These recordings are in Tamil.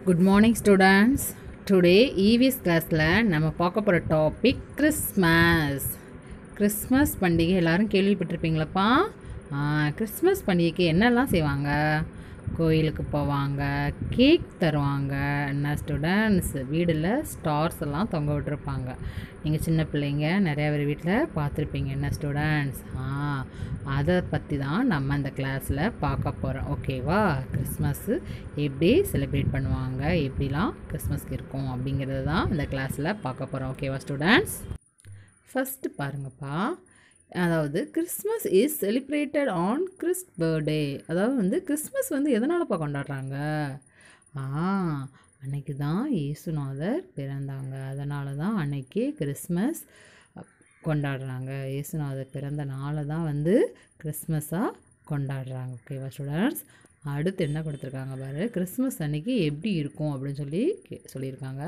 good morning students today EVS கிளாஸில் நம்ம பார்க்க போகிற டாபிக் கிறிஸ்மஸ் கிறிஸ்மஸ் பண்டிகை எல்லாரும் கேள்விப்பட்டிருப்பீங்களப்பா ஆ, கிறிஸ்மஸ் பண்டிகைக்கு என்னெல்லாம் செய்வாங்க கோயிலுக்கு போவாங்க கேக் தருவாங்க என்ன ஸ்டூடெண்ட்ஸ் வீடில் ஸ்டார்ஸ் எல்லாம் தொங்க விட்டுருப்பாங்க நீங்கள் சின்ன பிள்ளைங்க நிறையா பேர் வீட்டில் பார்த்துருப்பீங்க என்ன ஸ்டூடெண்ட்ஸ் ஆ அதை பற்றி தான் நம்ம இந்த கிளாஸில் பார்க்க போகிறோம் ஓகேவா கிறிஸ்மஸ்ஸு எப்படி செலிப்ரேட் பண்ணுவாங்க எப்படிலாம் கிறிஸ்மஸ்க்கு இருக்கும் அப்படிங்கிறது தான் இந்த கிளாஸில் பார்க்க போகிறோம் ஓகேவா ஸ்டூடெண்ட்ஸ் ஃபஸ்ட்டு பாருங்கப்பா அதாவது Christmas is celebrated on Christ birthday அதாவது வந்து கிறிஸ்மஸ் வந்து எதனாலப்பா கொண்டாடுறாங்க ஆ அன்னைக்கு தான் இயேசுநாதர் பிறந்தாங்க அதனால தான் அன்னைக்கு கிறிஸ்மஸ் கொண்டாடுறாங்க இயேசுநாதர் பிறந்த நாளை தான் வந்து கிறிஸ்மஸாக கொண்டாடுறாங்க ஓகேவா ஸ்டூடெண்ட்ஸ் அடுத்து என்ன கொடுத்துருக்காங்க பாரு கிறிஸ்மஸ் அன்னைக்கு எப்படி இருக்கும் அப்படின்னு சொல்லி கே- சொல்லியிருக்காங்க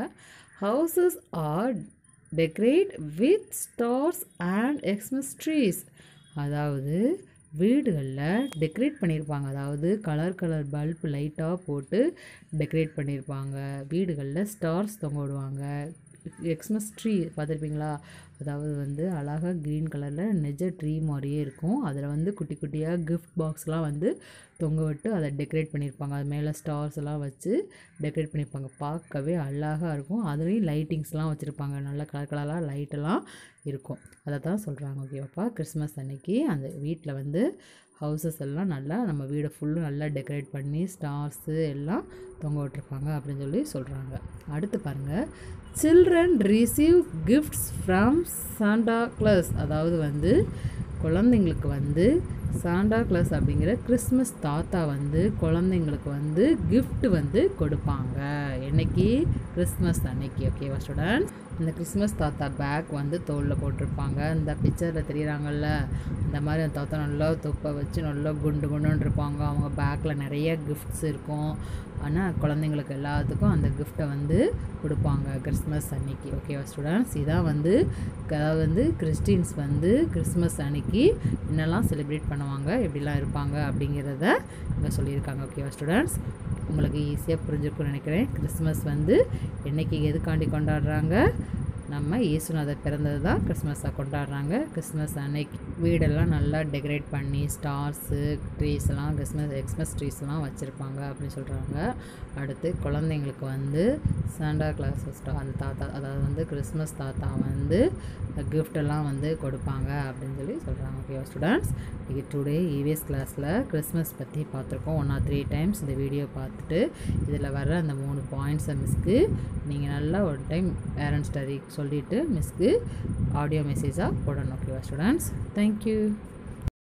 houses are decorate with stars and Xmas trees அதாவது வீடுகளில் டெக்கரேட் பண்ணியிருப்பாங்க அதாவது கலர் கலர் பல்ப் லைட்டாக போட்டு டெக்கரேட் பண்ணியிருப்பாங்க வீடுகளில் ஸ்டார்ஸ் தொங்க விடுவாங்க எக்ஸ்மஸ் ட்ரீ பார்த்துருப்பீங்களா அதாவது வந்து அழகாக க்ரீன் கலரில் நெஜ ட்ரீ மாதிரியே இருக்கும் அதில் வந்து குட்டி குட்டியாக கிஃப்ட் பாக்ஸ்லாம் வந்து தொங்க விட்டு அதை டெக்கரேட் பண்ணியிருப்பாங்க அது மேலே ஸ்டார்ஸ் எல்லாம் வச்சு டெக்கரேட் பண்ணியிருப்பாங்க பார்க்கவே அழகாக இருக்கும் அதுலேயும் லைட்டிங்ஸ்லாம் வச்சுருப்பாங்க நல்ல கலர் கலராக லைட்டெல்லாம் இருக்கும் அதை தான் சொல்கிறாங்க ஓகேவாப்பா கிறிஸ்மஸ் அன்னைக்கு அந்த வீட்டில் வந்து ஹவுசஸ் எல்லாம் நல்லா நம்ம வீடை ஃபுல்லும் நல்லா டெக்கரேட் பண்ணி ஸ்டார்ஸு எல்லாம் தொங்க விட்டுருப்பாங்க அப்படின்னு சொல்லி சொல்கிறாங்க அடுத்து பாருங்கள் children receive gifts from Santa Claus அதாவது வந்து குழந்தைங்களுக்கு வந்து சாண்டா கிளாஸ் அப்படிங்கிற கிறிஸ்மஸ் தாத்தா வந்து குழந்தைங்களுக்கு வந்து gift வந்து கொடுப்பாங்க என்னைக்கு கிறிஸ்மஸ் அன்னைக்கு ஓகேவா ஸ்டூடெண்ட்ஸ் இந்த கிறிஸ்மஸ் தாத்தா பேக் வந்து தோளில் போட்டிருப்பாங்க இந்த பிக்சரில் தெரியுறாங்கல்ல இந்த மாதிரி அந்த தாத்தா நல்லா தொப்பை வச்சு நல்லா குண்டு குண்டுன்னு இருப்பாங்க அவங்க பேக்கில் நிறைய கிஃப்ட்ஸ் இருக்கும் ஆனால் குழந்தைங்களுக்கு எல்லாத்துக்கும் அந்த கிஃப்ட்டை வந்து கொடுப்பாங்க கிறிஸ்மஸ் அன்னைக்கு ஓகேவா ஸ்டூடெண்ட்ஸ் இதான் வந்து அதாவது வந்து கிறிஸ்டின்ஸ் வந்து கிறிஸ்மஸ் அன்னைக்கு என்னெல்லாம் செலிப்ரேட் பண்ணுவாங்க எப்படிலாம் இருப்பாங்க அப்படிங்கிறத இங்கே சொல்லியிருக்காங்க ஓகேவா ஸ்டூடெண்ட்ஸ் உங்களுக்கு ஈஸியாக புரிஞ்சிருக்கும்னு நினைக்கிறேன் கிறிஸ்மஸ் வந்து என்னைக்கு எதுக்காண்டி கொண்டாடுறாங்க நம்ம இயேசுநாதர் பிறந்தது தான் கிறிஸ்மஸாக கொண்டாடுறாங்க கிறிஸ்மஸ் அன்னைக்கு வீடெல்லாம் நல்லா டெக்கரேட் பண்ணி ஸ்டார்ஸு ட்ரீஸ் எல்லாம் கிறிஸ்மஸ் எக்ஸ்மஸ் ட்ரீஸ்லாம் வச்சுருப்பாங்க அப்படின்னு சொல்கிறாங்க அடுத்து குழந்தைங்களுக்கு வந்து சாண்டா கிளாஸ் அந்த தாத்தா அதாவது வந்து கிறிஸ்மஸ் தாத்தா வந்து gift எல்லாம் வந்து கொடுப்பாங்க அப்படின்னு சொல்லி சொல்கிறாங்க ஓகேவா ஸ்டூடெண்ட்ஸ் இது டுடே இவிஎஸ் கிளாஸில் கிறிஸ்மஸ் பற்றி பார்த்துருக்கோம் ஒன் ஆர் த்ரீ டைம்ஸ் இந்த வீடியோ பார்த்துட்டு இதில் வர அந்த மூணு பாயிண்ட்ஸை மிஸ்க்கு நீங்கள் நல்லா ஒரு டைம் பேரண்ட்ஸ் ஸ்டடி சொல்லிவிட்டு மிஸ்க்கு ஆடியோ மெசேஜாக போடணும் ஓகேவா ஸ்டூடெண்ட்ஸ் தேங்க்யூ